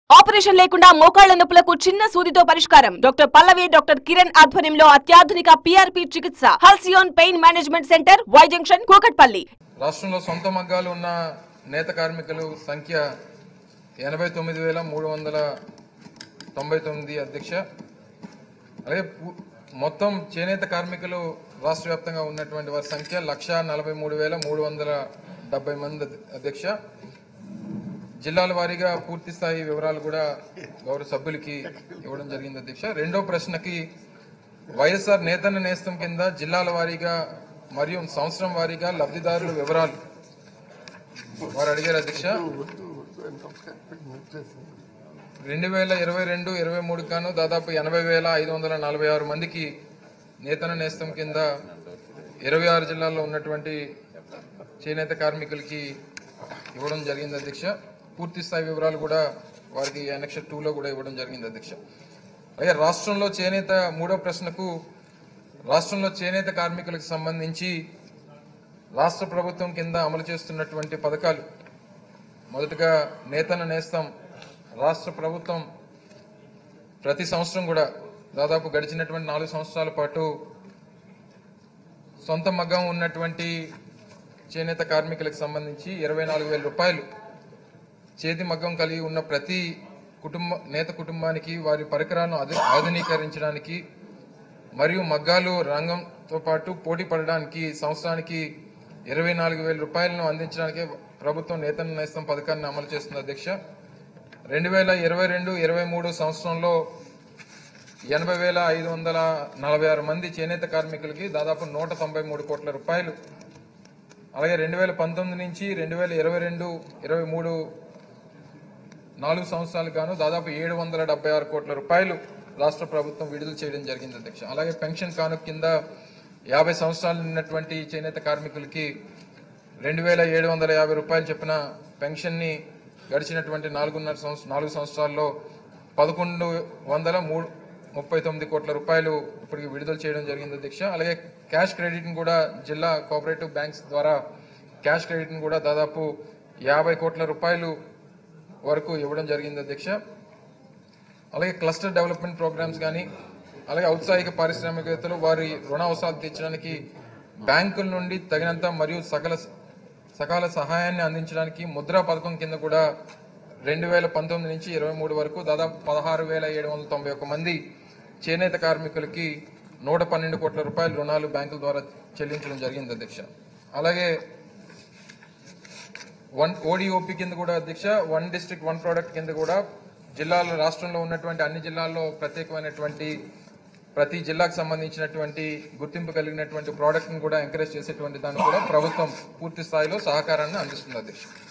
operation లేకుండా మోకాళ్ల నొప్పులకు చిన్న సూదితో పరిష్కారం డాక్టర్ పల్లవి డాక్టర్ కిరణ్ ఆధ్వర్యంలో అత్యాధునిక పిఆర్పి చికిత్స Halcyon pain management centre Y junction Kukatpally రాష్ట్రంలో సొంత మగ్గాలు ఉన్న నేత కార్మికులు సంఖ్య ఎనభై తొమ్మిది వేల మూడు వందల తొంభై తొమ్మిది అధ్యక్ష అలాగే పు- మొత్తం చేనేత కార్మికులు రాష్ట్ర వ్యాప్తంగా ఉన్నటువంటి వారి సంఖ్య లక్ష నలభై మూడు వేల మూడు వందల డెబ్బై మంది అధ్యక్ష జిల్లాల వారీగా పూర్తి స్థాయి వివరాలు కూడా గౌరవ సభ్యులకి ఇవ్వడం జరిగింది అధ్యక్ష రెండో ప్రశ్నకి వైఎస్ఆర్ నేతన్న నేస్తం కింద జిల్లాల వారీగా మరియు సంవత్సరం వారీగా లబ్ధిదారుల వివరాలు వారు అడిగారు అధ్యక్ష రెండు వేల ఇరవై రెండు ఇరవై మూడు గాను దాదాపు ఎనభై వేల ఐదు వందల నలభై ఆరు మందికి నేతన నేస్తం కింద ఇరవై ఆరు జిల్లాల్లో ఉన్నటువంటి చేనేత కార్మికులకి ఇవ్వడం జరిగింది అధ్యక్ష పూర్తి స్థాయి వివరాలు కూడా వారికి అనక్ష టూలో కూడా ఇవ్వడం జరిగింది అధ్యక్ష అలాగే రాష్ట్రంలో చేనేత మూడో ప్రశ్నకు రాష్ట్రంలో చేనేత కార్మికులకు సంబంధించి రాష్ట్ర ప్రభుత్వం కింద అమలు చేస్తున్నటువంటి పథకాలు మొదటగా నేతన నేస్తం రాష్ట్ర ప్రభుత్వం ప్రతి సంవత్సరం కూడా దాదాపు గడిచినటువంటి నాలుగు సంవత్సరాల పాటు సొంత మగ్గం ఉన్నటువంటి చేనేత కార్మికులకు సంబంధించి ఇరవై నాలుగు వేల రూపాయలు చేతి మగ్గం కలిగి ఉన్న ప్రతి కుటుంబ నేత కుటుంబానికి వారి పరికరాలను ఆధు- ఆధునీకరించడానికి మరియు మగ్గాలు రంగంతో పాటు పోటీ పడడానికి సంవత్సరానికి ఇరవై నాలుగు వేల రూపాయలను అందించడానికి ప్రభుత్వం నేతన్న నేస్తం పథకాన్ని అమలు చేస్తుంది అధ్యక్ష రెండు వేల ఇరవై రెండు ఇరవై మూడు సంవత్సరంలో ఎనభై వేల ఐదు వందల నలభై ఆరు మంది చేనేత కార్మికులకి దాదాపు నూట తొంభై మూడు కోట్ల రూపాయలు అలాగే రెండు వేల పంతొమ్మిది నుంచి రెండు వేల ఇరవై రెండు ఇరవై మూడు నాలుగు సంవత్సరాలకు గాను దాదాపు ఏడు వందల డెబ్బై ఆరు కోట్ల రూపాయలు రాష్ట్ర ప్రభుత్వం విడుదల చేయడం జరిగింది అధ్యక్ష అలాగే పెన్షన్ కానుక కింద యాభై సంవత్సరాలు ఉన్నటువంటి చేనేత కార్మికులకి రెండు వేల ఏడు వందల యాభై రూపాయలు చెప్పిన పెన్షన్ని గడిచినటువంటి నాలుగున్నర సంవత్సరం నాలుగు సంవత్సరాల్లో పదకొండు వందల మూడు ముప్పై తొమ్మిది కోట్ల రూపాయలు ఇప్పటికి విడుదల చేయడం జరిగింది అధ్యక్ష అలాగే క్యాష్ క్రెడిట్ని కూడా జిల్లా కోఆపరేటివ్ బ్యాంక్స్ ద్వారా క్యాష్ క్రెడిట్ని కూడా దాదాపు యాభై కోట్ల రూపాయలు వరకు ఇవ్వడం జరిగింది అధ్యక్ష అలాగే క్లస్టర్ డెవలప్మెంట్ ప్రోగ్రామ్స్ కానీ అలాగే ఔత్సాహిక పారిశ్రామికవేత్తలు వారి రుణ అవసరాలు తీర్చడానికి బ్యాంకుల నుండి తగినంత మరియు సకల సకాల సహాయాన్ని అందించడానికి ముద్రా పథకం కింద కూడా రెండు వేల పంతొమ్మిది నుంచి ఇరవై మూడు వరకు దాదాపు పదహారు వేల ఏడు వందల తొంభై ఒక్క మంది చేనేత కార్మికులకి నూట పన్నెండు కోట్ల రూపాయల రుణాలు బ్యాంకుల ద్వారా చెల్లించడం జరిగింది అధ్యక్ష అలాగే వన్ ఓడిఓపి కింద కూడా అధ్యక్ష వన్ డిస్ట్రిక్ట్ వన్ ప్రోడక్ట్ కింద కూడా జిల్లాలో రాష్ట్రంలో ఉన్నటువంటి అన్ని జిల్లాల్లో ప్రత్యేకమైనటువంటి ప్రతి జిల్లాకు సంబంధించినటువంటి గుర్తింపు కలిగినటువంటి ప్రోడక్ట్ ని కూడా ఎంకరేజ్ చేసేటువంటి దాన్ని కూడా ప్రభుత్వం పూర్తి స్థాయిలో సహకారాన్ని అందిస్తుంది అధ్యక్ష